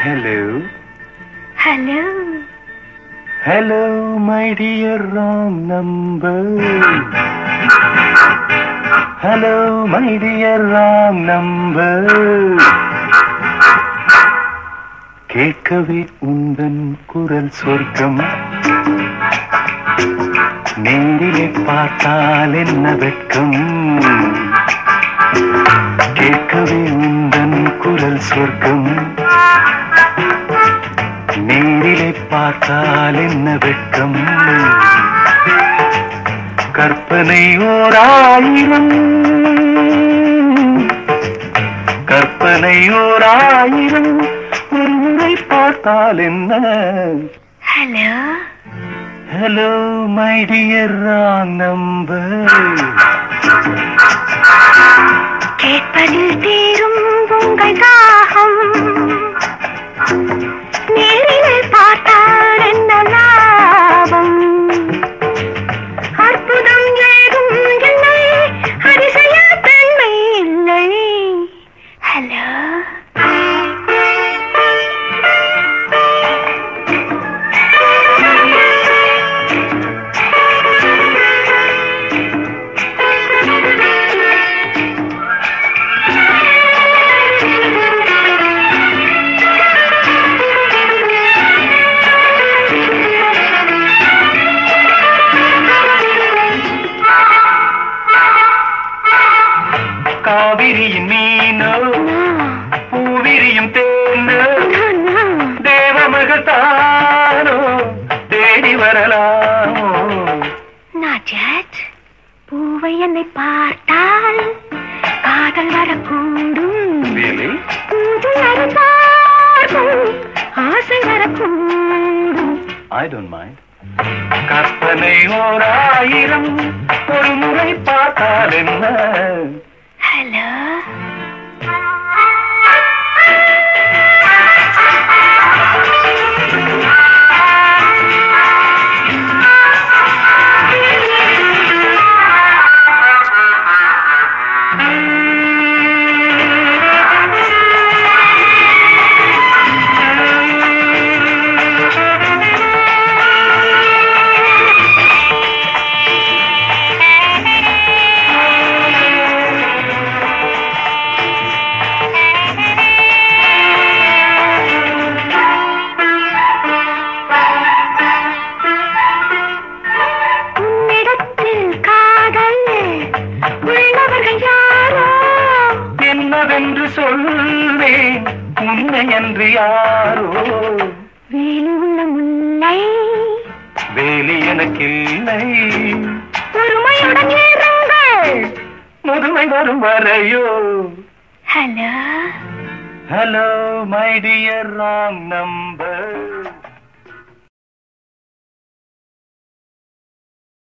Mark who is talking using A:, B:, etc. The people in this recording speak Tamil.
A: Hello.
B: Hello.
A: Hello, my dear wrong number. Hello, my dear wrong number. கேட்கவே உந்தன் குரல் சொர்க்கம் நேரிலே பார்த்தால் என்ன வெட்கம் கேட்கவே உந்தன் குரல் சொர்க்கம் நேரிலே பார்த்தால் என்ன வெட்கம் கற்பனை ஓர் ஆயிரம் கற்பனை ஓர் ஆயிரம் ஒரு முறை பார்த்தால் என்ன
B: Hello.
A: Hello my dear wrong number
B: கேட்பதில் தீரும் உங்கள் தாகம் நேரில் பார்த்தால் என்ன லாபம் அற்புதம் ஏதும் இல்லை அதிசய தன்மை இல்லை ஹலோ
A: காவிரியின் மீனோ பூவிரியும் தேனோ தேவமகள் தானோ தேடி வரலாமோ
B: நாஜத் பூவை என்னை பார்த்தால் காதல் வரக்கூடும்
A: Really?
B: புது அருந்தார்க்கும் ஆசை வரக்கூடும்
A: I don't mind. கற்பனை ஓர் ஆயிரம் ஒரு முறை பார்த்தால் என்ன
B: ஹலோ உன்னிடத்தில் காதல் உள்ளவர்கள் யாரோ
A: என்னவென்று சொல்வேன் உன்னை என்று யாரோ
B: வேலி உள்ள முல்லை
A: வேலி எனக்கில்லை
B: பொறுமையுடன் இருங்கள்
A: முதுமை வரும் வரையோ
B: hello
A: hello my dear wrong number